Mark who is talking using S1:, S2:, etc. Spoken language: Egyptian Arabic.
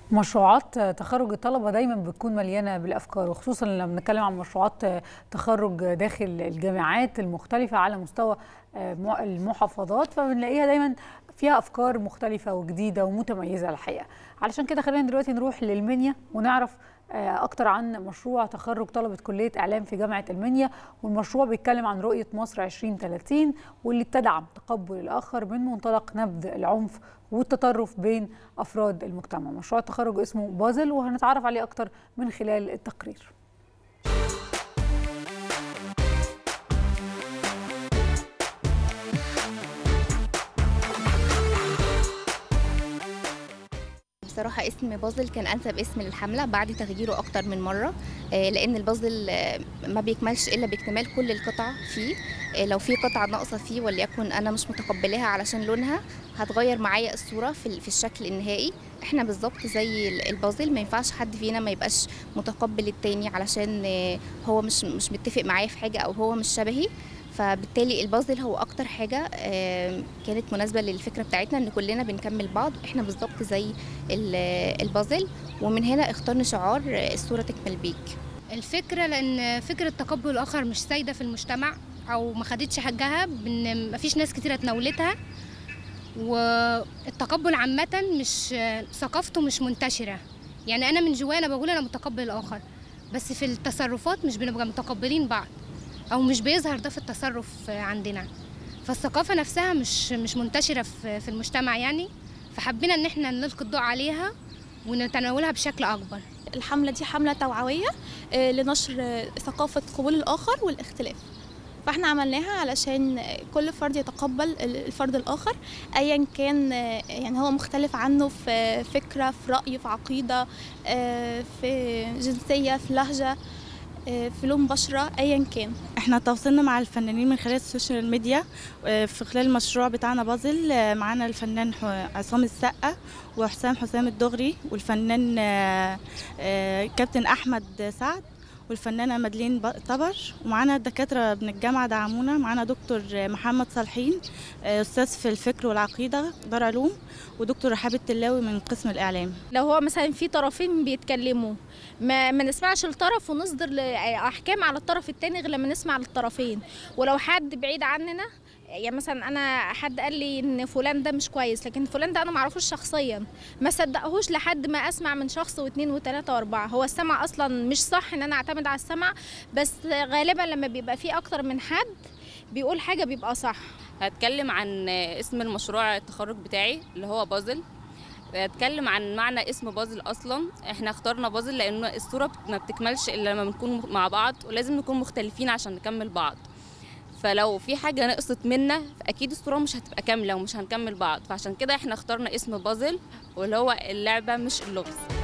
S1: مشروعات تخرج الطلبة دايما بتكون مليانة بالأفكار وخصوصا لما بنتكلم عن مشروعات تخرج داخل الجامعات المختلفة على مستوى المحافظات فبنلاقيها دايما فيها أفكار مختلفة وجديدة ومتميزة الحقيقة علشان كده خلينا دلوقتي نروح للمنيا ونعرف أكتر عن مشروع تخرج طلبة كلية إعلام في جامعة المنيا والمشروع بيتكلم عن رؤية مصر 2030 واللي بتدعم تقبل الآخر من منطلق نبذ العنف والتطرف بين أفراد المجتمع مشروع التخرج اسمه بازل وهنتعرف عليه أكتر من خلال التقرير
S2: بصراحة اسم بازل كان أنسب اسم للحملة بعد تغييره أكتر من مرة لأن البازل ما بيكملش إلا باكتمال كل القطع فيه لو في قطعة ناقصة فيه وليكن أنا مش متقبلاها علشان لونها هتغير معايا الصورة في الشكل النهائي احنا بالظبط زي البازل ما ينفعش حد فينا ما يبقاش متقبل التاني علشان هو مش مش متفق معايا في حاجة أو هو مش شبهي فبالتالي البازل هو اكتر حاجه كانت مناسبه للفكره بتاعتنا ان كلنا بنكمل بعض احنا بالظبط زي البازل ومن هنا اخترنا شعار الصوره تكمل بيك
S3: الفكره لان فكره تقبل الاخر مش سايده في المجتمع او ما خدتش حقها ان مفيش ناس كتيره تناولتها والتقبل عامه مش ثقافته مش منتشره يعني انا من جوايا انا بقول انا متقبل الاخر بس في التصرفات مش بنبقى متقبلين بعض او مش بيظهر ده في التصرف عندنا فالثقافه نفسها مش مش منتشره في في المجتمع يعني فحبينا ان احنا نلقي الضوء عليها ونتناولها بشكل اكبر
S4: الحمله دي حمله توعويه لنشر ثقافه قبول الاخر والاختلاف فاحنا عملناها علشان كل فرد يتقبل الفرد الاخر ايا كان يعني هو مختلف عنه في فكره في راي في عقيده في جنسيه في لهجه في لون بشرة أيا كان
S5: احنا تواصلنا مع الفنانين من خلال السوشيال ميديا في خلال المشروع بتاعنا بازل معانا الفنان عصام السقا وحسام حسام الدغري والفنان كابتن أحمد سعد والفنانة مدلين طبر ومعانا الدكاترة من الجامعة دعمونا معانا دكتور محمد صالحين أستاذ في الفكر والعقيدة دار علوم ودكتور رحاب التلاوي من قسم الإعلام
S6: لو هو مثلا في طرفين بيتكلموا ما, ما نسمعش الطرف ونصدر أحكام على الطرف التاني غير لما نسمع للطرفين ولو حد بعيد عننا يعني مثلا انا حد قال لي ان فلان ده مش كويس لكن فلان ده انا ما اعرفوش شخصيا ما صدقهوش لحد ما اسمع من شخص واثنين وثلاثه واربعه هو السمع اصلا مش صح ان انا اعتمد على السمع بس غالبا لما بيبقى في اكتر من حد بيقول حاجه بيبقى صح
S7: هتكلم عن اسم المشروع التخرج بتاعي اللي هو بازل هتكلم عن معنى اسم بازل اصلا احنا اخترنا بازل لان الصوره ما بتكملش الا لما بنكون مع بعض ولازم نكون مختلفين عشان نكمل بعض فلو في حاجه نقصت منا فاكيد الصوره مش هتبقى كامله ومش هنكمل بعض فعشان كده احنا اخترنا اسم بازل واللي هو اللعبه مش اللغز